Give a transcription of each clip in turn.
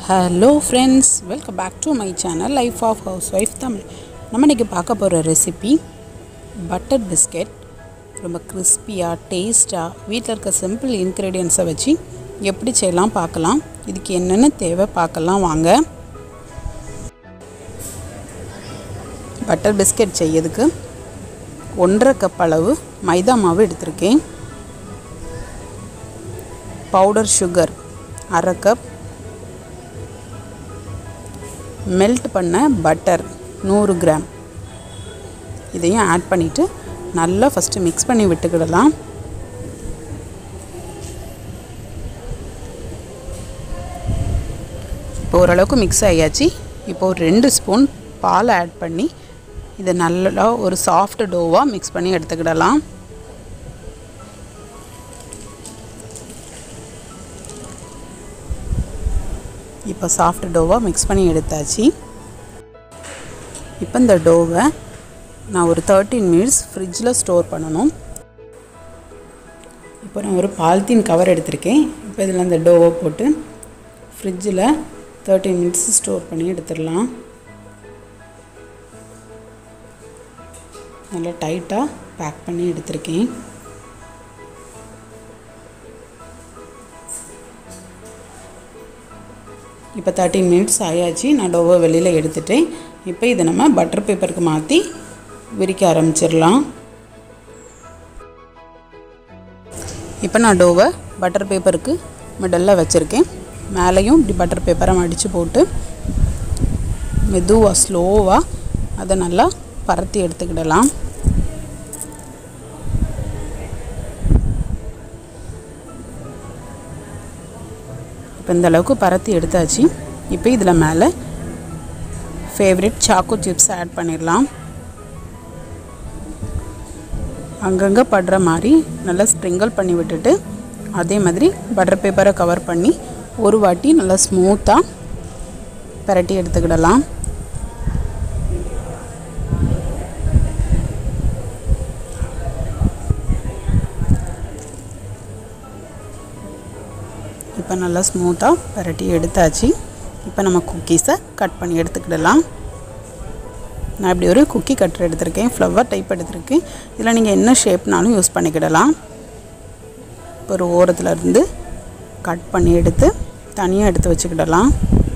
hello friends welcome back to my channel life of housewife Tamil நம்ம இன்றைக்கி பார்க்க போகிற ரெசிபி பட்டர் பிஸ்கெட் ரொம்ப கிறிஸ்பியாக டேஸ்ட்டாக வீட்டில் இருக்க சிம்பிள் இன்க்ரீடியன்ஸை வச்சு எப்படி செய்யலாம் பார்க்கலாம் இதுக்கு என்னென்ன தேவை பார்க்கலாம் வாங்க பட்டர் பிஸ்கெட் செய்யறதுக்கு ஒன்றரை கப் அளவு மைதா மாவு எடுத்திருக்கேன் பவுடர் சுகர் அரை கப் மெல்ட் பண்ண பட்டர் நூறு கிராம் இதையும் ஆட் பண்ணிவிட்டு நல்லா ஃபஸ்ட்டு மிக்ஸ் பண்ணி விட்டுக்கிடலாம் இப்போ ஓரளவுக்கு மிக்ஸ் ஆகியாச்சு இப்போ ஒரு ரெண்டு ஸ்பூன் பால் ஆட் பண்ணி இதை நல்லா ஒரு சாஃப்ட் டோவாக மிக்ஸ் பண்ணி எடுத்துக்கிடலாம் இப்போ சாஃப்ட் டோவாக மிக்ஸ் பண்ணி எடுத்தாச்சு இப்போ இந்த டோவை நான் ஒரு தேர்ட்டீன் மினிட்ஸ் ஃப்ரிட்ஜில் ஸ்டோர் பண்ணணும் இப்போ நான் ஒரு பாலித்தீன் கவர் எடுத்திருக்கேன் இப்போ இதில் அந்த டோவை போட்டு ஃப்ரிட்ஜில் தேர்ட்டீன் மினிட்ஸ் ஸ்டோர் பண்ணி எடுத்துடலாம் நல்லா டைட்டாக பேக் பண்ணி எடுத்திருக்கேன் இப்போ தேர்ட்டின் மினிட்ஸ் ஆயாச்சு நான் டோவை வெளியில் எடுத்துட்டேன் இப்போ இதை நம்ம பட்டர் பேப்பருக்கு மாற்றி விரிக்க ஆரம்பிச்சிடலாம் இப்போ நான் டோவை பட்டர் பேப்பருக்கு மிடலில் வச்சுருக்கேன் மேலேயும் இப்படி பட்டர் பேப்பரை மடித்து போட்டு மெதுவாக ஸ்லோவாக அதை நல்லா பரத்தி எடுத்துக்கிடலாம் இப்போ இந்த அளவுக்கு பரத்தி எடுத்தாச்சு இப்போ இதில் மேலே ஃபேவரட் சாக்கோ சிப்ஸ் ஆட் பண்ணிடலாம் அங்கங்கே படுற மாதிரி நல்லா ஸ்ப்ரிங்கிள் பண்ணி விட்டுட்டு அதே மாதிரி பட்டர் பேப்பரை கவர் பண்ணி ஒரு வாட்டி நல்லா ஸ்மூத்தாக பரட்டி எடுத்துக்கிடலாம் இப்போ நல்லா ஸ்மூத்தாக பரட்டி எடுத்தாச்சு இப்போ நம்ம குக்கீஸை கட் பண்ணி எடுத்துக்கிடலாம் நான் இப்படி ஒரு குக்கி கட்டர் எடுத்திருக்கேன் ஃப்ளவர் டைப் எடுத்திருக்கேன் இதில் நீங்கள் என்ன ஷேப்னாலும் யூஸ் பண்ணிக்கிடலாம் இப்போ ஒரு ஓரத்தில் இருந்து கட் பண்ணி எடுத்து தனியாக எடுத்து வச்சுக்கிடலாம்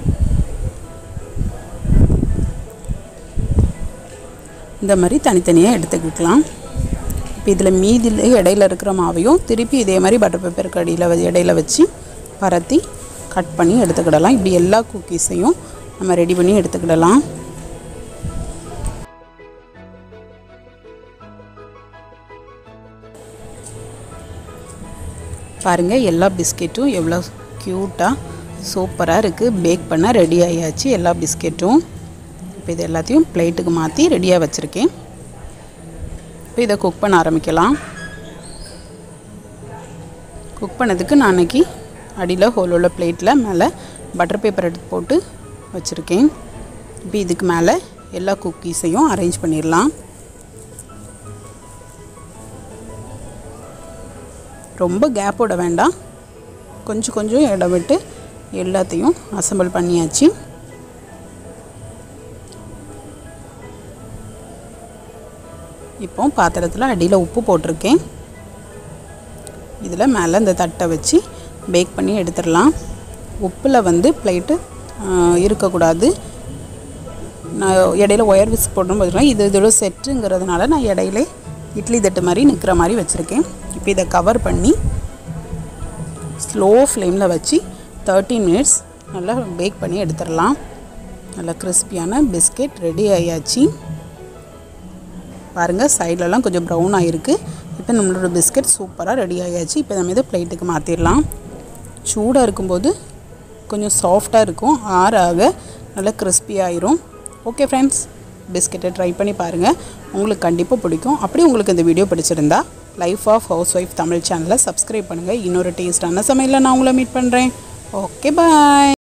இந்த மாதிரி தனித்தனியாக எடுத்துக்கிக்கலாம் இப்போ இதில் மீதியில் இடையில இருக்கிற மாவையும் திருப்பி இதே மாதிரி பட்டர் பேப்பருக்கு அடியில் இடையில வச்சு பரத்தி கட் பண்ணி எடுத்துக்கிடலாம் இப்படி எல்லா குக்கீஸையும் நம்ம ரெடி பண்ணி எடுத்துக்கிடலாம் பாருங்கள் எல்லா பிஸ்கெட்டும் எவ்வளோ க்யூட்டாக சூப்பராக இருக்குது பேக் பண்ண ரெடி ஆகியாச்சு எல்லா பிஸ்கெட்டும் இப்போ இது எல்லாத்தையும் பிளேட்டுக்கு மாற்றி ரெடியாக வச்சுருக்கேன் இப்போ இதை குக் பண்ண ஆரம்பிக்கலாம் குக் பண்ணதுக்கு நான் அன்றைக்கி அடியில் ஹோல் உள்ள பிளேட்டில் மேலே பட்டர் பேப்பர் எடுத்து போட்டு வச்சுருக்கேன் இப்போ இதுக்கு மேலே எல்லா குக்கீஸையும் அரேஞ்ச் பண்ணிடலாம் ரொம்ப கேப் விட வேண்டாம் கொஞ்சம் கொஞ்சம் இடம் விட்டு எல்லாத்தையும் அசம்பிள் பண்ணியாச்சு இப்போ பாத்திரத்தில் அடியில் உப்பு போட்டிருக்கேன் இதில் மேலே இந்த தட்டை வச்சு பேக் பண்ணி எடுத்துடலாம் உப்பில் வந்து பிளேட்டு இருக்கக்கூடாது நான் இடையில ஒயர் விஸ் போடணும் பார்த்துருக்கேன் இது இதோட செட்டுங்கிறதுனால நான் இடையில இட்லி தட்டு மாதிரி நிற்கிற மாதிரி வச்சுருக்கேன் இப்போ இதை கவர் பண்ணி ஸ்லோ ஃப்ளேமில் வச்சு தேர்ட்டின் மினிட்ஸ் நல்லா பேக் பண்ணி எடுத்துடலாம் நல்லா கிறிஸ்பியான பிஸ்கெட் ரெடி ஆயாச்சு பாருங்கள் சைட்லலாம் கொஞ்சம் ப்ரௌன் ஆகிருக்கு இப்போ நம்மளோட பிஸ்கெட் சூப்பராக ரெடி ஆயாச்சு இப்போ நம்ம இதை பிளேட்டுக்கு மாற்றிடலாம் சூடாக இருக்கும்போது கொஞ்சம் சாஃப்டாக இருக்கும் ஆற ஆக நல்லா கிறிஸ்பி ஆயிரும் ஓகே ஃப்ரெண்ட்ஸ் பிஸ்கெட்டை ட்ரை பண்ணி பாருங்கள் உங்களுக்கு கண்டிப்பாக பிடிக்கும் அப்படி உங்களுக்கு இந்த வீடியோ பிடிச்சிருந்தா life of housewife Tamil சேனலை சப்ஸ்கிரைப் பண்ணுங்கள் இன்னொரு டேஸ்டான சமையலில் நான் உங்களை மீட் பண்ணுறேன் ஓகே பாய்